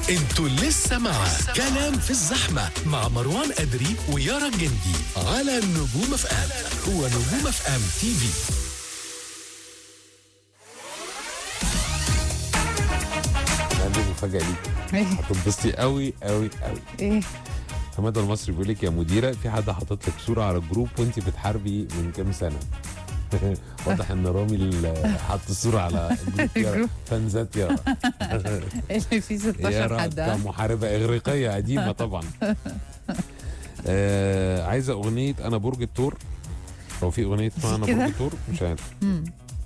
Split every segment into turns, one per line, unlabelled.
انتوا لسه مع كلام في الزحمة مع مروان أدري ويارا الجندي على نجوم اف ام هو نجوم اف ام تي في
عندي مفاجأة ليك هتنبسطي قوي قوي قوي
ايه
حماده المصري بيقول لك يا مديره في حد حاطط لك صوره على الجروب وانت بتحاربي من كام سنه واضح ان رامي اللي حط الصوره على الجروب يا
الجروب.
فانزات يا
اللي فيه 16
يارا
حد ها؟
كمحاربه اغريقيه قديمه طبعا آه عايزه اغنيه انا برج الثور هو في اغنيه اسمها انا
كده؟
برج الثور مش عارف
مم.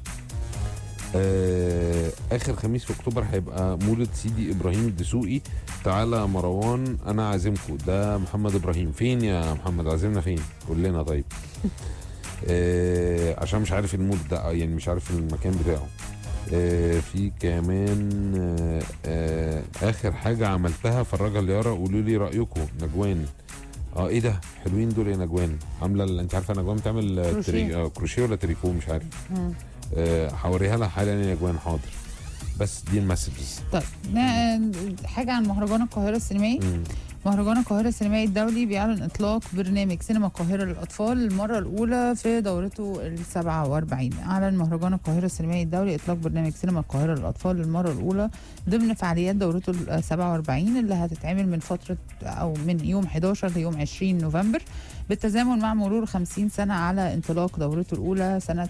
آه اخر خميس في اكتوبر هيبقى مولد سيدي ابراهيم الدسوقي تعالى يا مروان انا عازمكم ده محمد ابراهيم فين يا محمد عازمنا فين قول لنا طيب آه عشان مش عارف المولد ده آه، يعني مش عارف المكان بتاعه آه في كمان آه آه اخر حاجه عملتها فرجها ليارا قولوا لي رايكم نجوان اه ايه ده حلوين دول يا نجوان عامله ال- انت عارفه نجوان بتعمل آه،
كروشيه.
تري... آه كروشيه ولا تريكو مش عارف
مم.
آه، هوريها لها حالا يا نجوان حاضر بس دي المسجز
طيب نا- حاجه عن مهرجان القاهره السينمائي مهرجان القاهرة السينمائي الدولي بيعلن إطلاق برنامج سينما القاهرة للأطفال للمرة الأولى في دورته ال 47 أعلن مهرجان القاهرة السينمائي الدولي إطلاق برنامج سينما القاهرة للأطفال للمرة الأولى ضمن فعاليات دورته ال 47 اللي هتتعمل من فترة أو من يوم 11 ليوم 20 نوفمبر بالتزامن مع مرور 50 سنة على انطلاق دورته الأولى سنة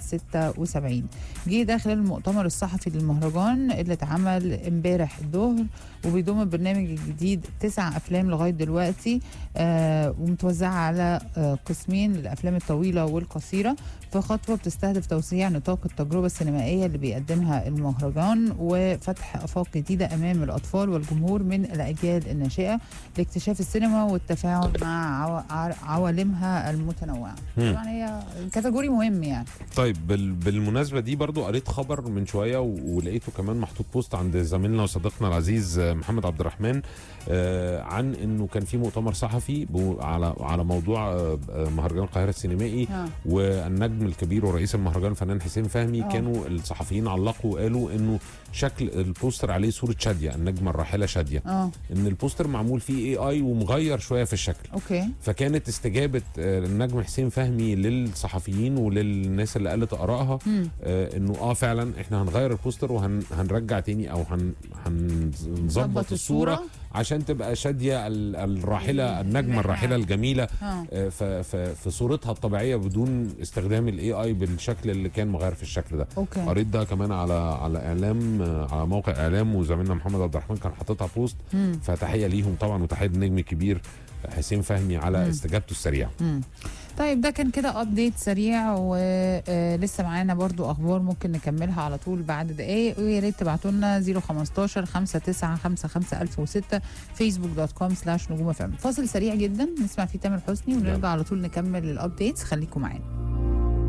76 جه داخل المؤتمر الصحفي للمهرجان اللي اتعمل امبارح الظهر وبيضم البرنامج الجديد تسع افلام لغايه دلوقتي آه ومتوزعه على آه قسمين للافلام الطويله والقصيره في خطوه بتستهدف توسيع نطاق التجربه السينمائيه اللي بيقدمها المهرجان وفتح افاق جديده امام الاطفال والجمهور من الاجيال الناشئه لاكتشاف السينما والتفاعل مع عو- ع- عوالمها المتنوعه.
مم.
طبعا هي كاتيجوري مهم يعني.
طيب بال... بالمناسبه دي برضو قريت خبر من شويه و... ولقيته كمان محطوط بوست عند زميلنا وصديقنا العزيز آه، محمد عبد الرحمن آه عن انه كان في مؤتمر صحفي ب... على على موضوع آه آه، مهرجان القاهره السينمائي
ها.
والنجم الكبير ورئيس المهرجان الفنان حسين فهمي
آه.
كانوا الصحفيين علقوا وقالوا انه شكل البوستر عليه صوره شاديه النجمه الراحله شاديه
اه
ان البوستر معمول فيه اي اي ومغير شويه في الشكل
اوكي
فكانت استجابه آه، النجم حسين فهمي للصحفيين وللناس اللي قالت ارائها
مم.
آه، انه اه فعلا احنا هنغير البوستر وهنرجع تاني او هن- هنظبط
نظبط
الصوره
الصورة.
عشان تبقى شاديه ال- الراحله النجمه الراحله الجميله
اه
آه، ف- ف- في صورتها الطبيعيه بدون استخدام الاي اي بالشكل اللي كان مغير في الشكل ده
اوكي
قريت ده كمان على على اعلام آه، على موقع اعلام وزميلنا محمد عبد الرحمن كان حاططها بوست
مم.
فتحيه ليهم طبعا وتحيه للنجم الكبير حسين فهمي على
مم.
استجابته السريعه
مم. طيب ده كان كده ابديت سريع ولسه معانا برضو اخبار ممكن نكملها على طول بعد دقايق ويا ريت تبعتوا لنا 015 5955 1006 فيسبوك دوت كوم سلاش نجوم فم فاصل سريع جدا نسمع فيه تامر حسني ونرجع على طول نكمل الابديتس خليكم معانا